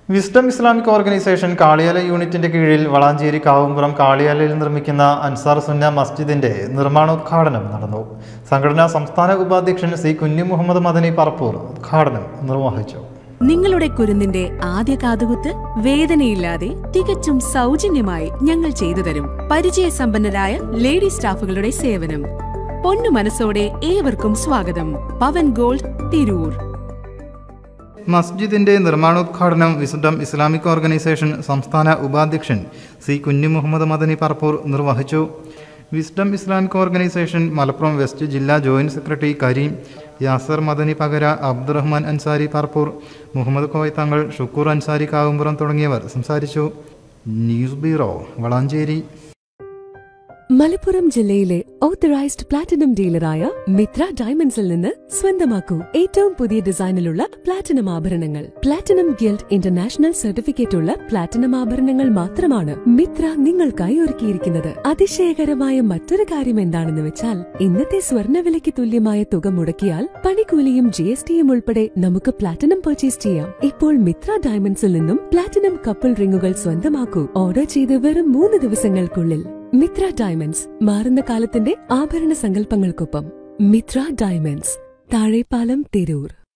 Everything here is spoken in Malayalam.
വിസ്ഡം ഇസ്ലാമിക് ഓർഗനൈസേഷൻ കാളിയാല യൂണിറ്റിന്റെ കീഴിൽ വളാഞ്ചേരി കാവുംപുറം കാളിയാലയിൽ നിർമ്മിക്കുന്ന അൻസാർ സുന്ന മസ്ജിദിന്റെ നിർമ്മാണോദ്ഘാടനം നടന്നു സംഘടനാ സംസ്ഥാന ഉപാധ്യക്ഷൻ സി കുഞ്ഞു മുഹമ്മദ് മദനി പറപ്പൂർ ഉദ്ഘാടനം നിർവഹിച്ചു നിങ്ങളുടെ കുരുന്നിന്റെ ആദ്യ കാതുകുത്ത് വേദനയില്ലാതെ തികച്ചും സൗജന്യമായി ഞങ്ങൾ ചെയ്തു തരും പരിചയസമ്പന്നരായ ലേഡി സ്റ്റാഫുകളുടെ സേവനം പൊന്നു മനസ്സോടെ ഏവർക്കും സ്വാഗതം പവൻ ഗോൾഡ് തിരൂർ മസ്ജിദിന്റെ നിർമ്മാണോദ്ഘാടനം വിസ്ഡം ഇസ്ലാമിക് ഓർഗനൈസേഷൻ സംസ്ഥാന ഉപാധ്യക്ഷൻ സി കുഞ്ഞു മുഹമ്മദ് മദനി പറപ്പൂർ നിർവഹിച്ചു wisdom Islamic organisation Malappuram west ജില്ലാ ജോയിന്റ് സെക്രട്ടറി കരീം യാസർ മദനി പകര അബ്ദുറഹ്മാൻ അൻസാരി പറപ്പൂർ മുഹമ്മദ് കോയ് തങ്ങൾ ഷുക്കൂർ അൻസാരി കാവുംപുറം തുടങ്ങിയവർ സംസാരിച്ചു ന്യൂസ് ബ്യൂറോ വളാഞ്ചേരി മലപ്പുറം ജില്ലയിലെ ഓത്തറൈസ്ഡ് പ്ലാറ്റിനം ഡീലറായ മിത്ര ഡയമണ്ട്സിൽ നിന്ന് സ്വന്തമാക്കൂ ഏറ്റവും പുതിയ ഡിസൈനിലുള്ള പ്ലാറ്റിനം ആഭരണങ്ങൾ പ്ലാറ്റിനം ഗിൽഡ് ഇന്റർനാഷണൽ സർട്ടിഫിക്കറ്റ് ഉള്ള പ്ലാറ്റിനം ആഭരണങ്ങൾ മാത്രമാണ് മിത്ര നിങ്ങൾക്കായി ഒരുക്കിയിരിക്കുന്നത് അതിശയകരമായ മറ്റൊരു കാര്യം എന്താണെന്ന് വെച്ചാൽ ഇന്നത്തെ സ്വർണ്ണവിലയ്ക്ക് തുല്യമായ തുക മുടക്കിയാൽ പണിക്കൂലിയും ജി എസ് ടിയും ഉൾപ്പെടെ നമുക്ക് പ്ലാറ്റിനം പർച്ചേസ് ചെയ്യാം ഇപ്പോൾ മിത്ര ഡയമണ്ട്സിൽ നിന്നും പ്ലാറ്റിനം കപ്പിൾ റിങ്ങുകൾ സ്വന്തമാക്കൂ ഓർഡർ ചെയ്ത് വെറും മൂന്ന് ദിവസങ്ങൾക്കുള്ളിൽ മിത്ര ഡയമണ്ട്സ് മാറുന്ന കാലത്തിന്റെ ആഭരണ സങ്കല്പങ്ങൾക്കൊപ്പം മിത്ര ഡയമണ്ട്സ് താഴെപ്പാലം തിരൂർ